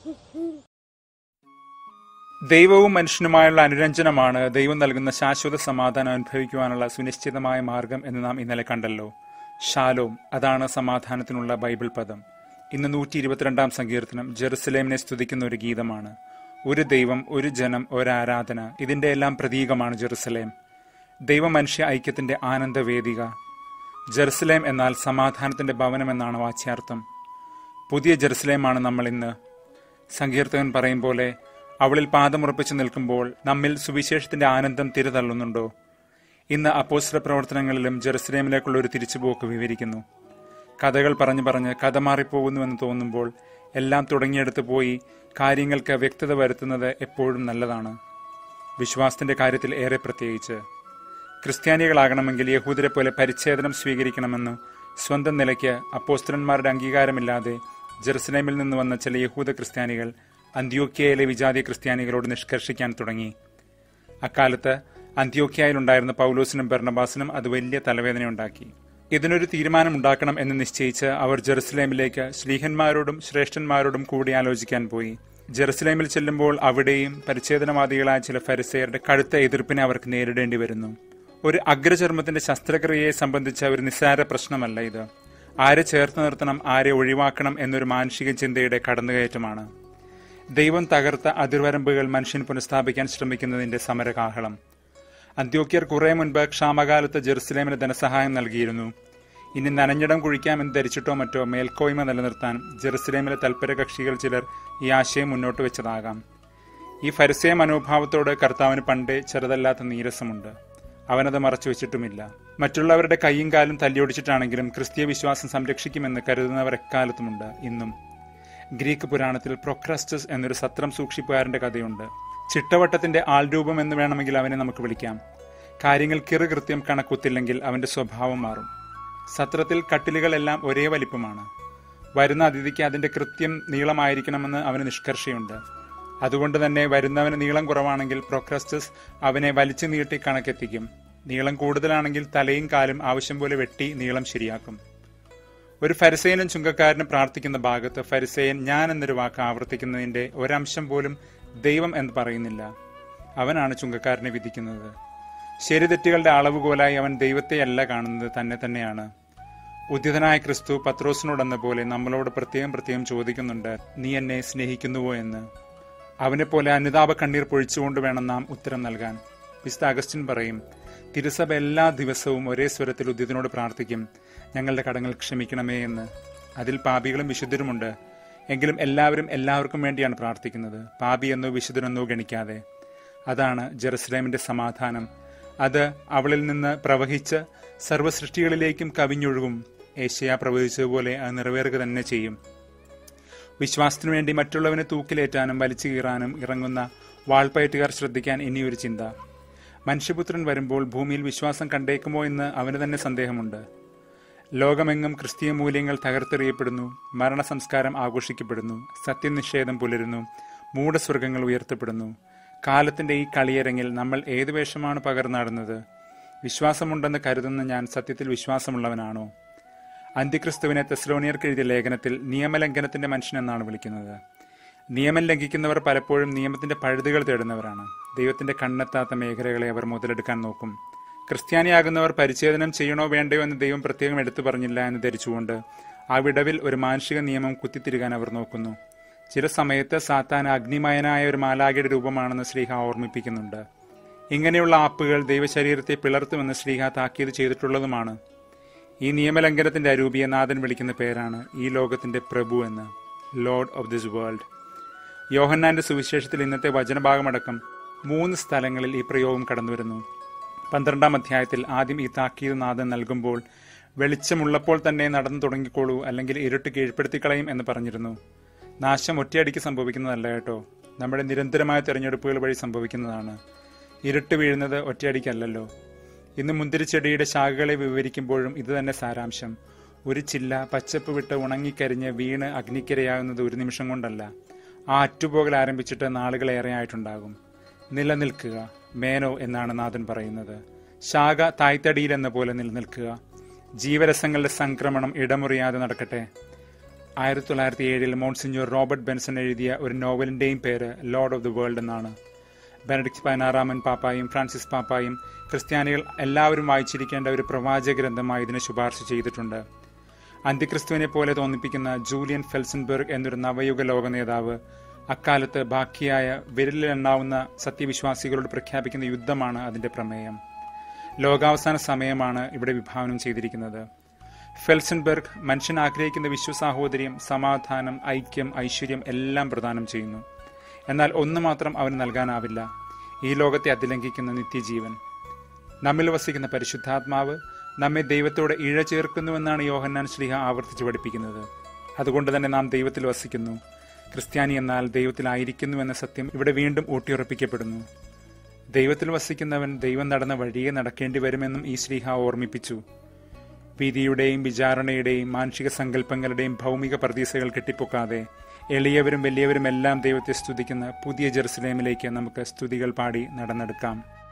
ദൈവവും മനുഷ്യനുമായുള്ള അനുരഞ്ജനമാണ് ദൈവം നൽകുന്ന ശാശ്വത സമാധാനം അനുഭവിക്കുവാനുള്ള സുനിശ്ചിതമായ മാർഗം എന്ന് നാം ഇന്നലെ കണ്ടല്ലോ ഷാലോം അതാണ് സമാധാനത്തിനുള്ള ബൈബിൾ പദം ഇന്ന് നൂറ്റി ഇരുപത്തിരണ്ടാം സങ്കീർത്തനം ജെറുസലേമിനെ സ്തുതിക്കുന്ന ഒരു ഗീതമാണ് ഒരു ദൈവം ഒരു ജനം ഒരാരാധന ഇതിന്റെ എല്ലാം പ്രതീകമാണ് ജെറുസലേം ദൈവ മനുഷ്യ ഐക്യത്തിന്റെ ആനന്ദവേദിക ജെറുസലേം എന്നാൽ സമാധാനത്തിന്റെ ഭവനം എന്നാണ് വാച്യാർത്ഥം പുതിയ ജെറുസലേമാണ് നമ്മൾ ഇന്ന് സങ്കീർത്തകൻ പറയും പോലെ അവളിൽ പാദമുറപ്പിച്ച് നിൽക്കുമ്പോൾ നമ്മിൽ സുവിശേഷത്തിന്റെ ആനന്ദം തിരിതള്ളുന്നുണ്ടോ ഇന്ന് അപ്പോസ്റ്റല പ്രവർത്തനങ്ങളിലും ജെറുസലേമിലേക്കുള്ള ഒരു തിരിച്ചുപോക്ക് വിവരിക്കുന്നു കഥകൾ പറഞ്ഞു പറഞ്ഞ് കഥ മാറിപ്പോകുന്നുവെന്ന് തോന്നുമ്പോൾ എല്ലാം തുടങ്ങിയെടുത്ത് പോയി കാര്യങ്ങൾക്ക് വ്യക്തത വരുത്തുന്നത് എപ്പോഴും നല്ലതാണ് വിശ്വാസത്തിന്റെ കാര്യത്തിൽ ഏറെ പ്രത്യേകിച്ച് ക്രിസ്ത്യാനികളാകണമെങ്കിൽ യഹൂദരെ പോലെ പരിച്ഛേദനം സ്വീകരിക്കണമെന്ന് സ്വന്തം നിലയ്ക്ക് അപ്പോസ്തലന്മാരുടെ അംഗീകാരമില്ലാതെ ജെറുസലേമിൽ നിന്ന് വന്ന ചില യഹൂദ ക്രിസ്ത്യാനികൾ അന്ത്യോക്യയിലെ വിജാതി ക്രിസ്ത്യാനികളോട് നിഷ്കർഷിക്കാൻ തുടങ്ങി അക്കാലത്ത് അന്ത്യോക്യയിലുണ്ടായിരുന്ന പൗലോസിനും ബർണബാസിനും അത് വലിയ തലവേദനയുണ്ടാക്കി ഇതിനൊരു തീരുമാനമുണ്ടാക്കണം എന്ന് നിശ്ചയിച്ച് അവർ ജെറുസലേമിലേക്ക് ശ്ലീഹന്മാരോടും ശ്രേഷ്ഠന്മാരോടും കൂടി ആലോചിക്കാൻ പോയി ജെറുസലേമിൽ ചെല്ലുമ്പോൾ അവിടെയും പരിച്ഛേദനവാദികളായ ചില ഫരിസയരുടെ കടുത്ത എതിർപ്പിനെ അവർക്ക് നേരിടേണ്ടി വരുന്നു ഒരു അഗ്രചർമ്മത്തിന്റെ ശസ്ത്രക്രിയയെ സംബന്ധിച്ച ഒരു നിസ്സാര പ്രശ്നമല്ല ഇത് ആരെ ചേർത്ത് നിർത്തണം ആരെ ഒഴിവാക്കണം എന്നൊരു മാനുഷിക ചിന്തയുടെ കടന്നുകയറ്റമാണ് ദൈവം തകർത്ത അതിർവരമ്പുകൾ മനുഷ്യൻ പുനഃസ്ഥാപിക്കാൻ ശ്രമിക്കുന്നതിന്റെ സമരകാഹളം അന്ത്യോക്യർ കുറെ മുൻപ് ക്ഷാമകാലത്ത് ജെറുസലേമിന് ധനസഹായം നൽകിയിരുന്നു ഇനി നനഞ്ഞിടം കുഴിക്കാമെന്ന് ധരിച്ചിട്ടോ മറ്റോ മേൽക്കോയ്മ നിലനിർത്താൻ ജെറുസലേമിലെ തൽപര കക്ഷികൾ ചിലർ ഈ ആശയം മുന്നോട്ട് വെച്ചതാകാം ഈ ഫരിസയ മനോഭാവത്തോട് കർത്താവിന് പണ്ടേ ചെറുതല്ലാത്ത നീരസമുണ്ട് അവനത് മറച്ചു വെച്ചിട്ടുമില്ല മറ്റുള്ളവരുടെ കൈയും കാലും തല്ലിയൊടിച്ചിട്ടാണെങ്കിലും ക്രിസ്തീയ വിശ്വാസം സംരക്ഷിക്കുമെന്ന് കരുതുന്നവർ എക്കാലത്തുമുണ്ട് ഇന്നും ഗ്രീക്ക് പുരാണത്തിൽ പ്രൊക്രസ്റ്റസ് എന്നൊരു സത്രം സൂക്ഷിപ്പുകാരന്റെ കഥയുണ്ട് ചിട്ടവട്ടത്തിന്റെ ആൾരൂപം എന്ന് വേണമെങ്കിൽ അവനെ നമുക്ക് വിളിക്കാം കാര്യങ്ങൾ കിറുകൃത്യം കണക്കുത്തില്ലെങ്കിൽ അവന്റെ സ്വഭാവം മാറും സത്രത്തിൽ കട്ടിലുകളെല്ലാം ഒരേ വലിപ്പമാണ് വരുന്ന അതിഥിക്ക് അതിന്റെ കൃത്യം നീളമായിരിക്കണമെന്ന് അവന് നിഷ്കർഷയുണ്ട് അതുകൊണ്ട് തന്നെ വരുന്നവന് നീളം കുറവാണെങ്കിൽ പ്രൊക്രസ്റ്റസ് അവനെ വലിച്ചു നീട്ടി കണക്കെത്തിക്കും നീളം കൂടുതലാണെങ്കിൽ തലയും കാലും ആവശ്യം പോലെ വെട്ടി നീളം ശരിയാക്കും ഒരു ഫരിസേനും ചുങ്കക്കാരനും പ്രാർത്ഥിക്കുന്ന ഭാഗത്ത് ഫരിസേയൻ ഞാൻ എന്നൊരു വാക്ക് ആവർത്തിക്കുന്നതിന്റെ ഒരംശം പോലും ദൈവം എന്ന് പറയുന്നില്ല അവനാണ് ചുങ്കക്കാരനെ വിധിക്കുന്നത് ശരിതെറ്റുകളുടെ അളവുകോലായി അവൻ ദൈവത്തെയല്ല കാണുന്നത് തന്നെ തന്നെയാണ് ഉദ്യതനായ ക്രിസ്തു പത്രോസിനോടെന്ന പോലെ നമ്മളോട് പ്രത്യേകം പ്രത്യേകം ചോദിക്കുന്നുണ്ട് നീ എന്നെ സ്നേഹിക്കുന്നുവോ എന്ന് അവനെപ്പോലെ അനുതാപ കണ്ണീർ പൊഴിച്ചുകൊണ്ട് വേണം നാം ഉത്തരം നൽകാൻ വിസ്ത അഗസ്റ്റിൻ പറയും തിരുസഭ എല്ലാ ദിവസവും ഒരേ സ്വരത്തിൽ ഉദ്യതനോട് പ്രാർത്ഥിക്കും ഞങ്ങളുടെ കടങ്ങൾ ക്ഷമിക്കണമേ എന്ന് അതിൽ പാപികളും വിശുദ്ധരുമുണ്ട് എങ്കിലും എല്ലാവരും എല്ലാവർക്കും വേണ്ടിയാണ് പ്രാർത്ഥിക്കുന്നത് പാപി എന്നോ വിശുദ്ധനെന്നോ ഗണിക്കാതെ അതാണ് ജെറുസലേമിന്റെ സമാധാനം അത് അവളിൽ നിന്ന് പ്രവഹിച്ച് സർവ്വസൃഷ്ടികളിലേക്കും കവിഞ്ഞൊഴുകും ഏഷ്യ പ്രവചിച്ചതുപോലെ അത് നിറവേറുക തന്നെ ചെയ്യും വിശ്വാസത്തിനു വേണ്ടി മറ്റുള്ളവനെ തൂക്കിലേറ്റാനും വലിച്ചു കീറാനും ഇറങ്ങുന്ന വാൾപ്പയറ്റുകാർ ശ്രദ്ധിക്കാൻ ഇനിയൊരു ചിന്ത മനുഷ്യപുത്രൻ വരുമ്പോൾ ഭൂമിയിൽ വിശ്വാസം കണ്ടേക്കുമോ എന്ന് അവന് തന്നെ സന്ദേഹമുണ്ട് ലോകമെങ്ങും ക്രിസ്തീയ മൂല്യങ്ങൾ തകർത്തെറിയപ്പെടുന്നു മരണസംസ്കാരം ആഘോഷിക്കപ്പെടുന്നു സത്യനിഷേധം പുലരുന്നു മൂഢസ്വർഗങ്ങൾ ഉയർത്തപ്പെടുന്നു കാലത്തിന്റെ ഈ കളിയരങ്ങിൽ നമ്മൾ ഏത് വേഷമാണ് പകർന്നാടുന്നത് വിശ്വാസമുണ്ടെന്ന് കരുതുന്ന ഞാൻ സത്യത്തിൽ വിശ്വാസമുള്ളവനാണോ അന്ത്യക്രിസ്തുവിനെ തെസ്ലോണിയർക്ക് എഴുതിയ ലേഖനത്തിൽ നിയമലംഘനത്തിന്റെ മനുഷ്യൻ എന്നാണ് വിളിക്കുന്നത് നിയമം ലംഘിക്കുന്നവർ പലപ്പോഴും നിയമത്തിന്റെ പഴുതുകൾ തേടുന്നവരാണ് ദൈവത്തിന്റെ കണ്ണെത്താത്ത മേഖലകളെ അവർ മുതലെടുക്കാൻ നോക്കും ക്രിസ്ത്യാനിയാകുന്നവർ പരിച്ഛേദനം ചെയ്യണോ വേണ്ടയോ എന്ന് ദൈവം പ്രത്യേകം എടുത്തു പറഞ്ഞില്ല എന്ന് ധരിച്ചുകൊണ്ട് ആ വിടവിൽ ഒരു മാനുഷിക നിയമം കുത്തിത്തിരുകാൻ അവർ നോക്കുന്നു ചില സമയത്ത് സാത്താൻ അഗ്നിമയനായ ഒരു മാലാഖയുടെ രൂപമാണെന്ന് ശ്രീഹ ഓർമ്മിപ്പിക്കുന്നുണ്ട് ഇങ്ങനെയുള്ള ആപ്പുകൾ ദൈവശരീരത്തെ പിളർത്തുമെന്ന് ശ്രീഹ താക്കീത് ചെയ്തിട്ടുള്ളതുമാണ് ഈ നിയമലംഘനത്തിന്റെ അരൂപിയെ നാഥൻ വിളിക്കുന്ന പേരാണ് ഈ ലോകത്തിന്റെ പ്രഭു എന്ന് ലോർഡ് ഓഫ് ദിസ് വേൾഡ് യോഹന്നാന്റെ സുവിശേഷത്തിൽ ഇന്നത്തെ വചനഭാഗമടക്കം മൂന്ന് സ്ഥലങ്ങളിൽ ഈ പ്രയോഗം കടന്നുവരുന്നു പന്ത്രണ്ടാം അധ്യായത്തിൽ ആദ്യം ഈ താക്കീത് നാഥൻ നൽകുമ്പോൾ വെളിച്ചമുള്ളപ്പോൾ തന്നെ നടന്നു തുടങ്ങിക്കോളൂ അല്ലെങ്കിൽ ഇരുട്ട് കീഴ്പ്പെടുത്തിക്കളയും എന്ന് പറഞ്ഞിരുന്നു നാശം ഒറ്റയടിക്ക് സംഭവിക്കുന്നതല്ല കേട്ടോ നമ്മുടെ നിരന്തരമായ തെരഞ്ഞെടുപ്പുകൾ വഴി സംഭവിക്കുന്നതാണ് ഇരുട്ട് വീഴുന്നത് ഒറ്റയടിക്കല്ലല്ലോ ഇന്ന് മുന്തിരിച്ചെടിയുടെ ശാഖകളെ വിവരിക്കുമ്പോഴും ഇത് തന്നെ സാരാംശം ഒരു ചില്ല പച്ചപ്പ് വിട്ട് ഉണങ്ങിക്കരിഞ്ഞ് വീണ് അഗ്നിക്കരയാകുന്നത് ഒരു നിമിഷം കൊണ്ടല്ല ആ അറ്റുപോകൽ ആരംഭിച്ചിട്ട് നാളുകളേറെ ആയിട്ടുണ്ടാകും നിലനിൽക്കുക മേനോ എന്നാണ് നാഥൻ പറയുന്നത് ശാഖ തായ്തടിയിൽ എന്ന പോലെ നിലനിൽക്കുക ജീവരസങ്ങളുടെ സംക്രമണം ഇടമുറിയാതെ നടക്കട്ടെ ആയിരത്തി തൊള്ളായിരത്തി ഏഴിൽ മോൺസിഞ്ഞോർ റോബർട്ട് ബെൻസൺ എഴുതിയ ഒരു നോവലിന്റെയും പേര് ലോർഡ് ഓഫ് ദി വേൾഡ് എന്നാണ് ബെനഡിക്സ് പതിനാറാമൻ പാപ്പായും ഫ്രാൻസിസ് പാപ്പായും ക്രിസ്ത്യാനികൾ എല്ലാവരും വായിച്ചിരിക്കേണ്ട ഒരു പ്രവാചക ഗ്രന്ഥമായി ഇതിനെ ശുപാർശ ചെയ്തിട്ടുണ്ട് അന്ത്യക്രിസ്തുവിനെ പോലെ തോന്നിപ്പിക്കുന്ന ജൂലിയൻ ഫെൽസൻബർഗ് എന്നൊരു നവയുഗ ലോക നേതാവ് അക്കാലത്ത് ബാക്കിയായ വിരലിലെണ്ണാവുന്ന സത്യവിശ്വാസികളോട് പ്രഖ്യാപിക്കുന്ന യുദ്ധമാണ് അതിന്റെ പ്രമേയം ലോകാവസാന സമയമാണ് ഇവിടെ വിഭാവനം ചെയ്തിരിക്കുന്നത് ഫെൽസൻബർഗ് മനുഷ്യൻ ആഗ്രഹിക്കുന്ന വിശ്വസാഹോദര്യം സമാധാനം ഐക്യം ഐശ്വര്യം എല്ലാം പ്രദാനം ചെയ്യുന്നു എന്നാൽ ഒന്ന് മാത്രം അവന് നൽകാനാവില്ല ഈ ലോകത്തെ അതിലംഘിക്കുന്ന നിത്യജീവൻ നമ്മിൽ വസിക്കുന്ന പരിശുദ്ധാത്മാവ് നമ്മെ ദൈവത്തോട് ഇഴ ചേർക്കുന്നുവെന്നാണ് യോഹന്നാൻ ശ്രീഹ ആവർത്തിച്ച് പഠിപ്പിക്കുന്നത് അതുകൊണ്ട് തന്നെ നാം ദൈവത്തിൽ വസിക്കുന്നു ക്രിസ്ത്യാനി എന്നാൽ ദൈവത്തിലായിരിക്കുന്നു എന്ന സത്യം ഇവിടെ വീണ്ടും ഊട്ടിയുറപ്പിക്കപ്പെടുന്നു ദൈവത്തിൽ വസിക്കുന്നവൻ ദൈവം നടന്ന വഴിയെ നടക്കേണ്ടി വരുമെന്നും ഈ ശ്രീഹ ഓർമ്മിപ്പിച്ചു വിധിയുടെയും വിചാരണയുടെയും മാനുഷിക സങ്കല്പങ്ങളുടെയും ഭൗമിക പ്രതീസകൾ കെട്ടിപ്പൊക്കാതെ എളിയവരും വലിയവരും എല്ലാം ദൈവത്തെ സ്തുതിക്കുന്ന പുതിയ ജെറുസലേമിലേക്ക് നമുക്ക് സ്തുതികൾ പാടി നടന്നെടുക്കാം